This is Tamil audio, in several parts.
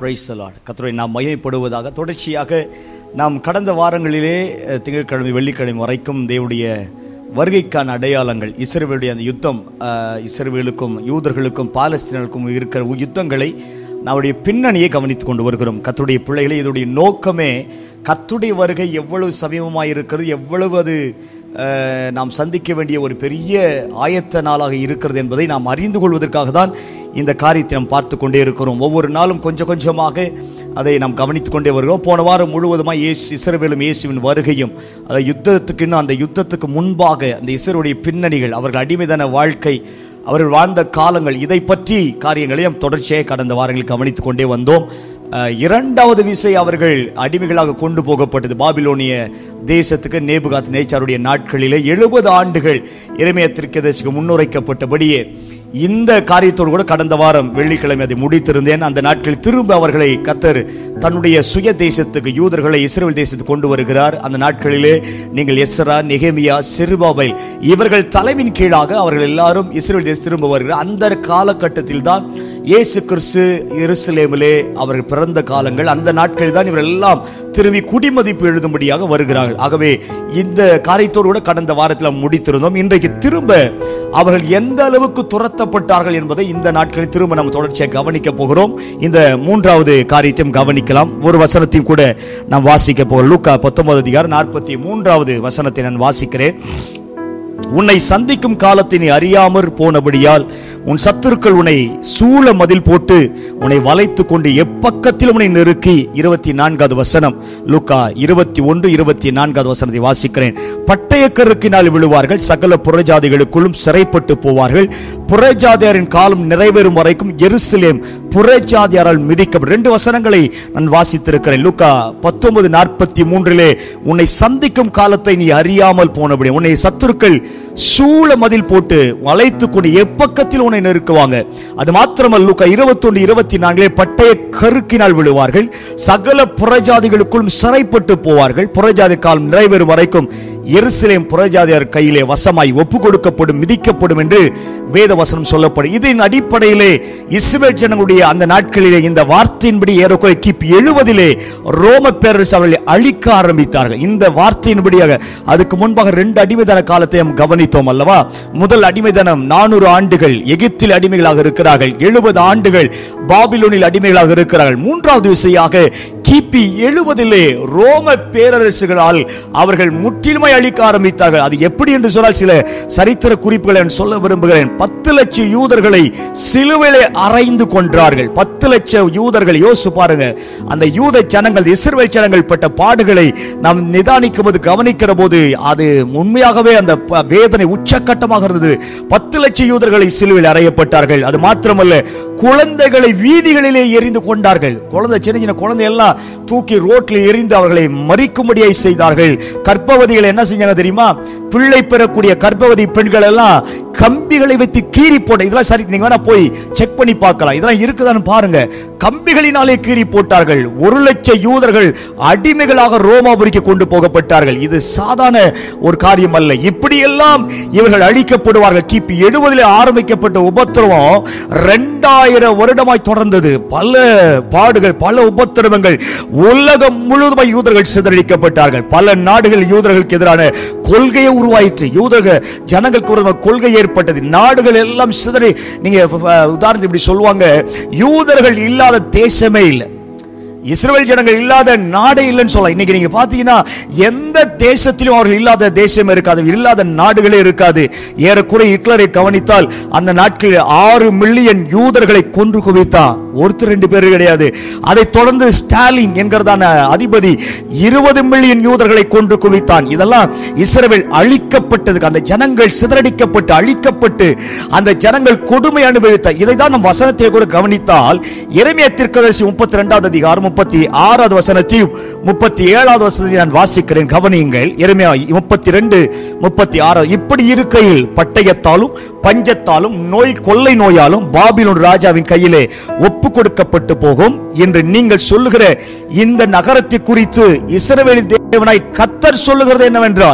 பிரைஸ் லார்ட் கர்த்தரை நாம் மகிமைப்படுவதாக தொடர்ச்சியாக நாம் கடந்த வாரங்களிலே அஹ், திங்கட்கிழமை வெள்ளிக்கிழமை வரைக்கும் தேவனுடைய வருகைக்கான அடையாளங்கள் இஸ்ரவேலுடைய அந்த யுத்தம் அஹ், இஸ்ரவேலுக்கும் யூதர்களுக்கும் பாலஸ்தீனருக்கும் இருக்கிற யுத்தங்களை நம்முடைய பின்னணியை கவனித்துக் கொண்டு வருகிறோம் கர்த்தருடைய பிள்ளைகளை இதனுடைய நோக்கமே கர்த்தருடைய வருகை எவ்வளவு சமீபமாக இருக்கிறது எவ்வளவு அது அஹ், நாம் சந்திக்க வேண்டிய ஒரு பெரிய ஆயத்த நாளாக இருக்கிறது என்பதை நாம் அறிந்து கொள்வதற்காக தான் இந்த காரியத்தை நாம் பார்த்து கொண்டே இருக்கிறோம் ஒவ்வொரு நாளும் கொஞ்சம் கொஞ்சமாக அதை நாம் கவனித்துக் கொண்டே வருகிறோம் போன வாரம் முழுவதுமாக இயேசு இஸ்ரவேலும் இயேசுவின் வருகையும் அந்த யுத்தத்துக்கு இன்னும் அந்த யுத்தத்துக்கு முன்பாக அந்த இஸ்ரவேலுடைய பின்னணிகள் அவர்கள் அடிமைதான வாழ்க்கை அவர்கள் வாழ்ந்த காலங்கள் இதை பற்றி காரியங்களையும் தொடர்ச்சியாக கடந்த வாரங்களில் கவனித்துக் கொண்டே வந்தோம் அஹ், இரண்டாவது விசை அவர்கள் அடிமைகளாக கொண்டு போகப்பட்டது பாபிலோனிய தேசத்துக்கு நேபுகாத் நேச்சாருடைய நாட்களிலே எழுபது ஆண்டுகள் இறைமையத்திற்கு முன்னுரைக்கப்பட்டபடியே இந்த காரியத்தோடு கூட கடந்த வாரம் வெள்ளிக்கிழமை அதை முடித்திருந்தேன் அந்த நாட்களில் திரும்ப அவர்களை கத்தர் தன்னுடைய சுய தேசத்துக்கு யூதர்களை இஸ்ரேல் தேசத்துக்கு கொண்டு வருகிறார் அந்த நாட்களிலே நீங்கள் எஸ்ரா நெகேமியா சிறுபாபைல் இவர்கள் தலைவின் கீழாக அவர்கள் எல்லாரும் இஸ்ரேல் தேசம் திரும்ப வருகிறார் அந்த காலகட்டத்தில் தான் இயேசு கிறிஸ்து எருசலேமிலே அவர்கள் பிறந்த காலங்கள் அந்த நாட்களில் தான் இவர்கள் எல்லாம் திரும்பி குடிமதிப்பு எழுதும்படியாக வருகிறார்கள் ஆகவே இந்த காரியத்தோடு கூட கடந்த வாரத்தில் நாம் முடித்திருந்தோம் இன்றைக்கு திரும்ப அவர்கள் எந்த அளவுக்கு துரத்தப்பட்டார்கள் என்பதை இந்த நாட்களில் திரும்ப நம்ம தொடர்ச்சியாக கவனிக்க போகிறோம் இந்த மூன்றாவது காரியத்தையும் கவனிக்கலாம் ஒரு வசனத்தையும் கூட நாம் வாசிக்க போகிறோம் லூக்கா பத்தொன்பது அதிகாரம் நாற்பத்தி மூன்றாவது வசனத்தை நான் வாசிக்கிறேன் உன்னை சந்திக்கும் காலத்தை நீ அறியாமற் போனபடியால் உன் சத்துருக்கள் உன்னை சூழ மதில் போட்டு உன்னை வளைத்துக் கொண்டு எப்பக்கத்திலும் உன்னை நெருக்கி இருபத்தி நான்காவது வசனம் லூக்கா இருபத்தி ஒன்று இருபத்தி நான்காவது வசனத்தை வாசிக்கிறேன் பட்டயக்கருக்கினால் விழுவார்கள் சகல புறஜாதிகளுக்குள்ளும் சிறைப்பட்டு போவார்கள் புறஜாதியாரின் காலம் நிறைவேறும் வரைக்கும் எருசலேம் புறஜாதியாரால் மிதிக்கப்படும் ரெண்டு வசனங்களை நான் வாசித்திருக்கிறேன் லூக்கா பத்தொன்பது நாற்பத்தி மூன்றிலே உன்னை சந்திக்கும் காலத்தை நீ அறியாமல் போனபடி உன்னை சத்துருக்கள் சூழ மதில் போட்டு வளைத்து கொண்டு எப்பக்கத்தில் உன்னை நெருக்குவாங்க அது மாத்திரமல்ல லூக்கா இருபத்தொன்று இருபத்தி நான்கிலே பட்டய கருக்கினால் விழுவார்கள் சகல புறஜாதிகளுக்குள்ளும் சிறைப்பட்டு போவார்கள் புறஜாதி காலம் நிறைவேறும் வரைக்கும் எருசலேம் புறஜாதியார் கையிலே வசமாய் ஒப்பு கொடுக்கப்படும் மிதிக்கப்படும் என்று வேத வசனம் சொல்லப்படும் இதன் அடிப்படையிலே இஸ்ரேல் ஜனங்களுடைய அந்த நாட்களிலே இந்த வார்த்தையின்படி ஏறக்குறை கிபி எழுவதிலே ரோம பேரரசு அவர்களை அழிக்க ஆரம்பித்தார்கள் இந்த வார்த்தையின்படியாக அதுக்கு முன்பாக ரெண்டு அடிமைதன காலத்தை நாம் கவனித்தோம் அல்லவா முதல் அடிமைதனம் நானூறு ஆண்டுகள் எகிப்தில் அடிமைகளாக இருக்கிறார்கள் எழுபது ஆண்டுகள் பாபிலோனில் அடிமைகளாக இருக்கிறார்கள் மூன்றாவது விசையாக கிபி எழுபதிலே ரோம பேரரசுகளால் அவர்கள் முற்றிலுமாய் அழிக்க ஆரம்பித்தார்கள் அது எப்படி என்று சொன்னால் சில சரித்திர குறிப்புகளை நான் சொல்ல விரும்புகிறேன் பத்து லட்சம் யூதர்களை சிலுவையிலே அறைந்து கொன்றார்கள் பத்து லட்சம் யூதர்கள் யோசிச்சு பாருங்க அந்த யூத ஜனங்கள் இஸ்ரவேல் ஜனங்கள் பட்ட பாடுகளை நாம் நிதானிக்கும் போது கவனிக்கிற போது அது உண்மையாகவே அந்த ப- வேதனை உச்சக்கட்டமாக இருந்தது பத்து லட்சம் யூதர்களை சிலுவையில் அறையப்பட்டார்கள் அது மாத்திரமல்ல குழந்தைகளை வீதிகளிலே எரிந்து கொண்டார்கள் குழந்தை சின்ன சின்ன குழந்தை எல்லாம் தூக்கி ரோட்ல எரிந்து அவர்களை மறிக்கும்படியாய் செய்தார்கள் கர்ப்பவதிகள் என்ன செஞ்சாங்க தெரியுமா பிள்ளை பெறக்கூடிய கர்ப்பவதி பெண்கள் எல்லாம் கம்பிகளை வைத்து கீறி போட்ட இதெல்லாம் சரி நீங்க வேணா போய் செக் பண்ணி பார்க்கலாம் இதெல்லாம் இருக்குதான்னு பாருங்க கம்பிகளினாலே கீறி போட்டார்கள் ஒரு லட்சம் யூதர்கள் அடிமைகளாக ரோமாபுரிக்கு கொண்டு போகப்பட்டார்கள் இது சாதாரண ஒரு காரியம் அல்ல இப்படியெல்லாம் இவர்கள் அழிக்கப்படுவார்கள் கிபி எழுபதில் ஆரம்பிக்கப்பட்ட உபத்திரவம் ரெண்டாயிரம் வருடமாய் தொடர்ந்தது பல பாடுகள் பல உபத்திரவங்கள் உலகம் முழுவதுமாய் யூதர்கள் சிதறடிக்கப்பட்டார்கள் பல நாடுகள் யூதர்களுக்கு எதிரான கொள்கையை உருவாயிற்று யூதர்கள் ஜனங்களுக்கு ஒரு கொள்கை ஏற்பட்டது நாடுகள் எல்லாம் சிதறி நீங்க அஹ், உதாரணத்துக்கு இப்படி சொல்லுவாங்க யூதர்கள் இல்லாத தேசமே இல்லை இஸ்ரவேல் ஜனங்கள் இல்லாத நாடே இல்லைன்னு சொல்லலாம் இன்னைக்கு நீங்க பாத்தீங்கன்னா எந்த தேசத்திலும் அவர்கள் இல்லாத தேசம் இருக்காது இல்லாத நாடுகளே இருக்காது ஏறக்குறை ஹிட்லரை கவனித்தால் அந்த நாட்களில் ஆறு மில்லியன் யூதர்களை கொன்று குவித்தான் ஒருத்தர் ரெண்டு பேர் கிடையாது அதை தொடர்ந்து ஸ்டாலின் என்கிறதான அதிபதி இருபது மில்லியன் யூதர்களை கொன்று குவித்தான் இதெல்லாம் இஸ்ரவேல் அழிக்கப்பட்டதுக்கு அந்த ஜனங்கள் சிதறடிக்கப்பட்டு அழிக்கப்பட்டு அந்த ஜனங்கள் கொடுமை அனுபவித்த இதை தான் நம் வசனத்தை கூட கவனித்தால் இறைமைய தீர்க்கதரிசி முப்பத்தி ரெண்டாவது அதிகாரம் முப்பத்தி ஆறாவது வசனத்தையும் முப்பத்தி ஏழாவது வசனத்தை நான் வாசிக்கிறேன் கவனியுங்கள் இறைமையா முப்பத்தி ரெண்டு முப்பத்தி ஆறு இப்படி இருக்கையில் பட்டயத்தாலும் பஞ்சத்தாலும் நோய் கொள்ளை நோயாலும் பாபிலோன் ராஜாவின் கையிலே ஒப்பு கொடுக்கப்பட்டு போகும் என்று நீங்கள் சொல்லுகிற இந்த நகரத்தை குறித்து இஸ்ரவேலின் தேவனாய் கத்தர் சொல்லுகிறது என்னவென்றால்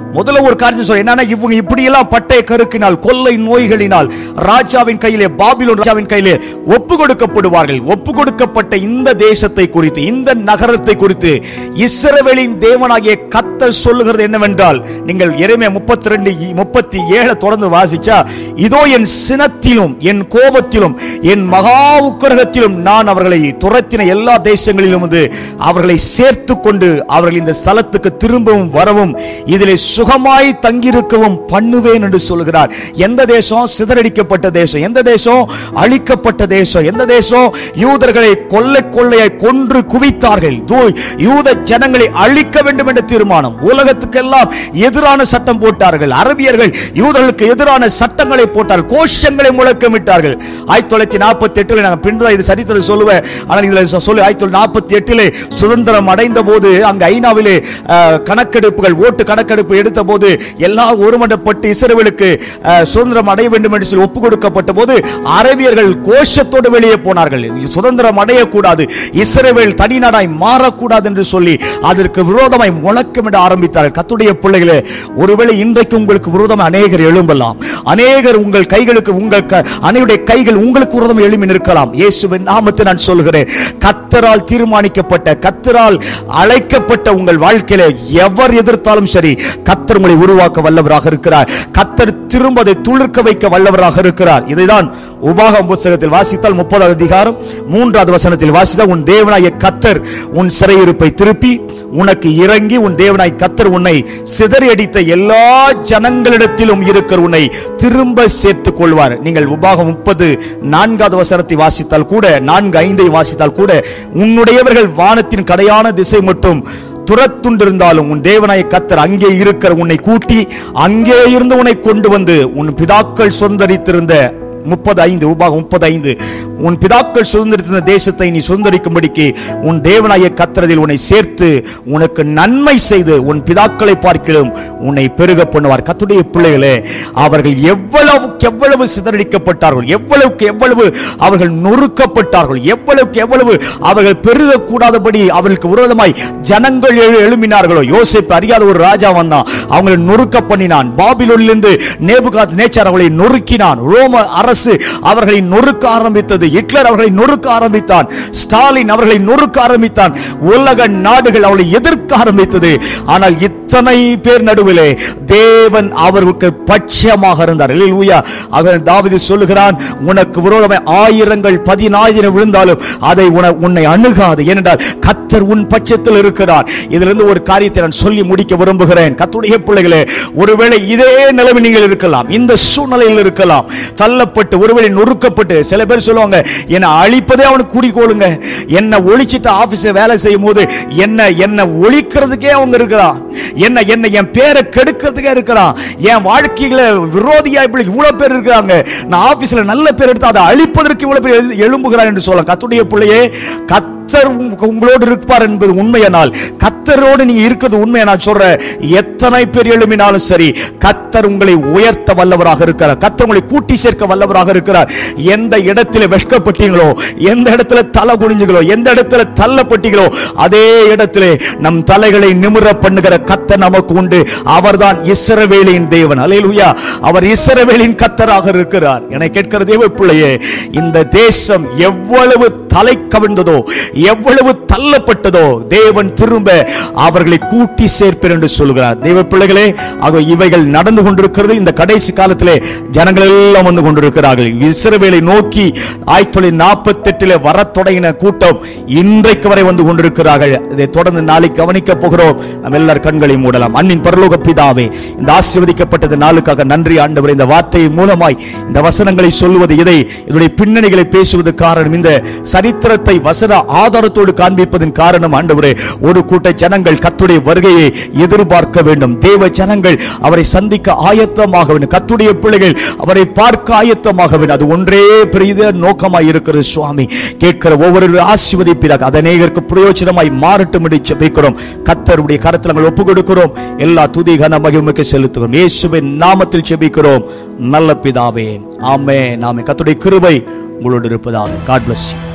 முதல்ல ஒரு காரியத்தை சொல்ல என்னன்னா இவங்க இப்படியெல்லாம் பட்டய கருக்கினால் கொள்ளை நோய்களினால் ராஜாவின் கையிலே பாபிலோன் ராஜாவின் கையிலே ஒப்பு கொடுக்கப்படுவார்கள் ஒப்பு கொடுக்கப்பட்ட இந்த தேசத்தை குறித்து இந்த நகரத்தை குறித்து இஸ்ரவேலின் தேவனாகிய கத்தர் சொல்லுகிறது என்னவென்றால் நீங்கள் எருமையா முப்பத்தி ரெண்டு முப்பத்தி ஏழு தொடர்ந்து வாசிச்சா இதோ என் சினத்திலும் என் கோபத்திலும் என் மகா உக்கிரகத்திலும் நான் அவர்களை துரத்தின எல்லா தேசங்களிலும் வந்து அவர்களை சேர்த்து கொண்டு அவர்கள் இந்த ஸ்தலத்துக்கு திரும்பவும் வரவும் இதிலே சுகமாய் தங்கியிருக்கவும் பண்ணுவேன் என்று சொல்கிறார் எந்த தேசம் சிதறடிக்கப்பட்ட தேசம் எந்த தேசம் அழிக்கப்பட்ட தேசம் எந்த தேசம் யூதர்களை கொள்ளை கொள்ளையாய் கொன்று குவித்தார்கள் தூ- யூத ஜனங்களை அழிக்க வேண்டும் என்ற தீர்மானம் உலகத்துக்கெல்லாம் எதிரான சட்டம் போட்டார்கள் அரபியர்கள் யூதர்களுக்கு எதிரான சட்டங்களை போட்டார் கோஷங்களை முழக்கமிட்டார்கள் ஆயிரத்தி தொள்ளாயிரத்தி நாற்பத்தி எட்டுல நாங்கள் பின்பு இது சரித்திரம் சொல்லுவேன் ஆனால் இதுல சொ- சொல்லு ஆயிரத்தி தொள்ளாயிரத்தி நாற்பத்தி எட்டிலே சுதந்திரம் அடைந்த போது அங்கு ஐநாவிலே அஹ், கணக்கெடுப்புகள் ஓட்டு கணக்கெடுப்பு எடுத்த போது எல்லாம் ஒருமண்டப்பட்டு இஸ்ரவேலுக்கு அஹ், சுதந்திரம் அடைய வேண்டும் என்று சொல்லி ஒப்பு கொடுக்கப்பட்ட போது அரபியர்கள் கோஷத்தோடு வெளியே போனார்கள் சுதந்திரம் அடையக்கூடாது இஸ்ரவேல் தனிநாடாய் மாறக்கூடாது என்று சொல்லி அதற்கு விரோதமாய் முழக்கமிட ஆரம்பித்தார்கள் கத்துடைய பிள்ளைகளே ஒருவேளை இன்றைக்கு உங்களுக்கு விரோதமாக அநேகர் எழும்பலாம் அநேகர் உங்கள் கைகளுக்கு உங்கள் க- அனைவருடைய கைகள் உங்களுக்கு விரோதம் எழும்பி நிற்கலாம் இயேசுவின் நாமத்தை நான் சொல்கிறேன் கத்தரால் தீர்மானிக்கப்பட்ட கத்தரால் அழைக்கப்பட்ட உங்கள் வாழ்க்கையில எவர் எதிர்த்தாலும் சரி கத்தர் உங்களை உருவாக்க வல்லவராக இருக்கிறார் கத்தர் திரும்ப அதை துளிர்க்க வைக்க வல்லவராக இருக்கிறார் இதைதான் உபாகம் புத்தகத்தில் வாசித்தால் முப்பதாவது அதிகாரம் மூன்றாவது வசனத்தில் வாசித்தால் உன் தேவனாய கத்தர் உன் சிறையிருப்பை திருப்பி உனக்கு இறங்கி உன் தேவனாய் கத்தர் உன்னை சிதறடித்த எல்லா ஜனங்களிடத்திலும் இருக்கிற உன்னை திரும்ப சேர்த்துக் கொள்வார் நீங்கள் உபாகம் முப்பது நான்காவது வசனத்தை வாசித்தால் கூட நான்கு ஐந்தை வாசித்தால் கூட உன்னுடையவர்கள் வானத்தின் கடையான திசை மட்டும் துரத்துண்டிருந்தாலும் உன் தேவனாய கத்தர் அங்கே இருக்கிற உன்னை கூட்டி அங்கே இருந்து உன்னை கொண்டு வந்து உன் பிதாக்கள் சொந்தரித்திருந்த முப்பது ஐந்து உபாகம் முப்பது ஐந்து உன் பிதாக்கள் சுதந்திரித்த தேசத்தை நீ சுதந்திரிக்கும்படிக்கு உன் தேவனாய கத்திரதில் உன்னை சேர்த்து உனக்கு நன்மை செய்து உன் பிதாக்களை பார்க்கிலும் உன்னை பெருக பண்ணுவார் கத்துடைய பிள்ளைகளே அவர்கள் எவ்வளவுக்கு எவ்வளவு சிதறடிக்கப்பட்டார்கள் எவ்வளவுக்கு எவ்வளவு அவர்கள் நொறுக்கப்பட்டார்கள் எவ்வளவுக்கு எவ்வளவு அவர்கள் பெருக கூடாதபடி அவர்களுக்கு விரோதமாய் ஜனங்கள் எழு- எழும்பினார்களோ யோசேப்பு அறியாத ஒரு ராஜா வந்தான் அவங்களை நொறுக்க பண்ணினான் பாபிலோனிலிருந்து நேபுகாத் நேச்சார் அவர்களை நொறுக்கினான் ரோம அரசு அவர்களை நொறுக்க ஆரம்பித்தது ஹிட்லர் அவர்களை நொறுக்க ஆரம்பித்தான் ஸ்டாலின் அவர்களை நொறுக்க ஆரம்பித்தான் உலக நாடுகள் அவளை எதிர்க்க ஆரம்பித்தது ஆனால் இத்தனை பேர் நடுவிலே தேவன் அவருக்கு பட்சமாக இருந்தார் அல்லேலூயா அவன் தாவீது சொல்லுகிறான் உனக்கு விரோதமாய் ஆயிரங்கள் பதினாயிரம் விழுந்தாலும் அதை உன உன்னை அணுகாது ஏனென்றால் கத்தர் உன் பட்சத்தில் இருக்கிறார் இதிலிருந்து ஒரு காரியத்தை நான் சொல்லி முடிக்க விரும்புகிறேன் கத்துடைய பிள்ளைகளே ஒருவேளை இதே நிலைமை நீங்கள் இருக்கலாம் இந்த சூழ்நிலையில் இருக்கலாம் தள்ளப்பட்டு ஒருவேளை நொறுக்கப்பட்டு சில பேர் சொல்லுவாங்க என்னை அழிப்பதே அவனுக்கு குறிக்கோளுங்க என்ன ஒழிச்சிட்டு ஆபீஸ்ல வேலை செய்யும் போது என்ன என்ன ஒழிக்கிறதுக்கே அவங்க இருக்கிறான் என்ன என்ன என் பேரை கெடுக்கிறதுக்கே இருக்கிறான் என் வாழ்க்கையில விரோதியா இப்படி இவ்வளவு பேர் இருக்கிறாங்க நான் ஆபீஸ்ல நல்ல பேர் எடுத்து அதை அழிப்பதற்கு இவ்வளவு பேர் எழு- எழும்புகிறான் என்று சொல்லலாம் கத்துடைய பிள்ளையே கத்தர் உங்க- உங்களோடு இருப்பார் என்பது உண்மையானால் கத்தரோடு நீங்க இருக்கிறது உண்மையா நான் சொல்றேன் எத்தனை பேர் எழுப்பினாலும் சரி கத்தர் உங்களை உயர்த்த வல்லவராக இருக்கிறார் கத்தர் உங்களை கூட்டி சேர்க்க வல்லவராக இருக்கிறார் எந்த இடத்துல வெட்கப்பட்டீங்களோ எந்த இடத்துல தலை குனிஞ்சுகளோ எந்த இடத்துல தள்ளப்பட்டீங்களோ அதே இடத்திலே நம் தலைகளை நிமிர பண்ணுகிற கத்தர் நமக்கு உண்டு அவர்தான் இஸ்ரவேலின் தேவன் அல்லேலூயா அவர் இஸ்ரவேலின் கத்தராக இருக்கிறார் என கேட்கிற தேவ பிள்ளையே இந்த தேசம் எவ்வளவு தலை கவிழ்ந்ததோ எவ்வளவு தள்ளப்பட்டதோ தேவன் திரும்ப அவர்களை கூட்டி சேர்ப்பேன் என்று சொல்கிறார் தேவ பிள்ளைகளே ஆக இவைகள் நடந்து கொண்டிருக்கிறது இந்த கடைசி காலத்திலே ஜனங்கள் எல்லாம் வந்து கொண்டிருக்கிறார்கள் இஸ்ரவேலை நோக்கி ஆயிரத்தி தொள்ளாயிரத்தி நாற்பத்தி எட்டிலே வரத் தொடங்கின கூட்டம் இன்றைக்கு வரை வந்து கொண்டிருக்கிறார்கள் இதை தொடர்ந்து நாளை கவனிக்க போகிறோம் நம்ம எல்லார் கண்களை மூடலாம் அன்னின் பரலோக பிதாவே இந்த ஆசீர்வதிக்கப்பட்டது நாளுக்காக நன்றி ஆண்டவர் இந்த வார்த்தையின் மூலமாய் இந்த வசனங்களை சொல்லுவது இதை இதனுடைய பின்னணிகளை பேசுவது காரணம் இந்த சரித்திரத்தை வசன ஆதாரத்தோடு காண்பிப்பதன் காரணம் ஆண்டவரே ஒரு கூட்ட ஜனங்கள் கத்துடைய வருகையை எதிர்பார்க்க வேண்டும் தேவ ஜனங்கள் அவரை சந்திக்க ஆயத்தமாக வேண்டும் கத்துடைய பிள்ளைகள் அவரை பார்க்க ஆயத்தமாக வேண்டும் அது ஒன்றே பெரிய நோக்கமாய் இருக்கிறது சுவாமி கேட்கிற ஒவ்வொரு ஆசீர்வதிப்பிறாக அது அநேகருக்கு பிரயோஜனமாய் மாறட்டும் என்று ஜெபிக்கிறோம் கத்தருடைய கரத்தில் நாங்கள் ஒப்புக் கொடுக்கிறோம் எல்லா துதி கன மகிமைக்கு செலுத்துகிறோம் இயேசுவின் நாமத்தில் ஜெபிக்கிறோம் நல்ல பிதாவே ஆமே நாமே கத்துடைய கிருபை உங்களோடு இருப்பதாக காட் bless you